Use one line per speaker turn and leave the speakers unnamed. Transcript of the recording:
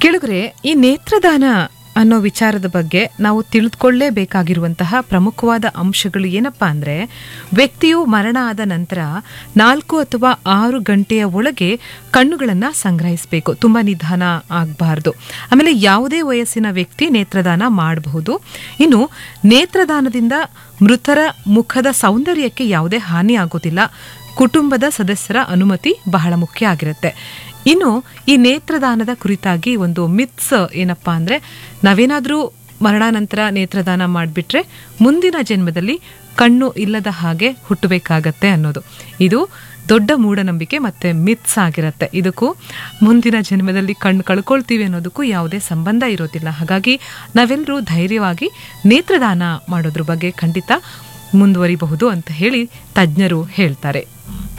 ಕೆಳಗರೆ ಈ ನೇತ್ರದಾನ ಅನ್ನೋ ವಿಚಾರದ ಬಗ್ಗೆ ನಾವು ತಿಳಿದುಕೊಳ್ಳೇಬೇಕಾಗಿರುವಂತಹ ಪ್ರಮುಖವಾದ ಅಂಶಗಳು ಏನಪ್ಪಾ ಅಂದ್ರೆ ವ್ಯಕ್ತಿಯು ಮರಣ ಆದ ನಂತರ ನಾಲ್ಕು ಅಥವಾ ಆರು ಗಂಟೆಯ ಒಳಗೆ ಕಣ್ಣುಗಳನ್ನ ಸಂಗ್ರಹಿಸಬೇಕು ತುಂಬಾ ನಿಧಾನ ಆಗಬಾರ್ದು ಆಮೇಲೆ ಯಾವುದೇ ವಯಸ್ಸಿನ ವ್ಯಕ್ತಿ ನೇತ್ರದಾನ ಮಾಡಬಹುದು ಇನ್ನು ನೇತ್ರದಾನದಿಂದ ಮೃತರ ಮುಖದ ಸೌಂದರ್ಯಕ್ಕೆ ಯಾವುದೇ ಹಾನಿ ಆಗೋದಿಲ್ಲ ಕುಟುಂಬದ ಸದಸ್ಯರ ಅನುಮತಿ ಬಹಳ ಮುಖ್ಯ ಆಗಿರುತ್ತೆ ಇನ್ನು ಈ ನೇತ್ರದಾನದ ಕುರಿತಾಗಿ ಒಂದು ಮಿತ್ಸ್ ಏನಪ್ಪಾ ಅಂದ್ರೆ ನಾವೇನಾದ್ರೂ ಮರಣಾನಂತರ ನೇತ್ರದಾನ ಮಾಡಿಬಿಟ್ರೆ ಮುಂದಿನ ಜನ್ಮದಲ್ಲಿ ಕಣ್ಣು ಇಲ್ಲದ ಹಾಗೆ ಹುಟ್ಟಬೇಕಾಗತ್ತೆ ಅನ್ನೋದು ಇದು ದೊಡ್ಡ ಮೂಢನಂಬಿಕೆ ಮತ್ತೆ ಮಿತ್ಸ್ ಆಗಿರತ್ತೆ ಇದಕ್ಕೂ ಮುಂದಿನ ಜನ್ಮದಲ್ಲಿ ಕಣ್ಣು ಕಳ್ಕೊಳ್ತೀವಿ ಅನ್ನೋದಕ್ಕೂ ಯಾವುದೇ ಸಂಬಂಧ ಇರೋದಿಲ್ಲ ಹಾಗಾಗಿ ನಾವೆಲ್ಲರೂ ಧೈರ್ಯವಾಗಿ ನೇತ್ರದಾನ ಮಾಡೋದ್ರ ಬಗ್ಗೆ ಖಂಡಿತ ಮುಂದುವರಿಬಹುದು ಅಂತ ಹೇಳಿ ತಜ್ಞರು ಹೇಳ್ತಾರೆ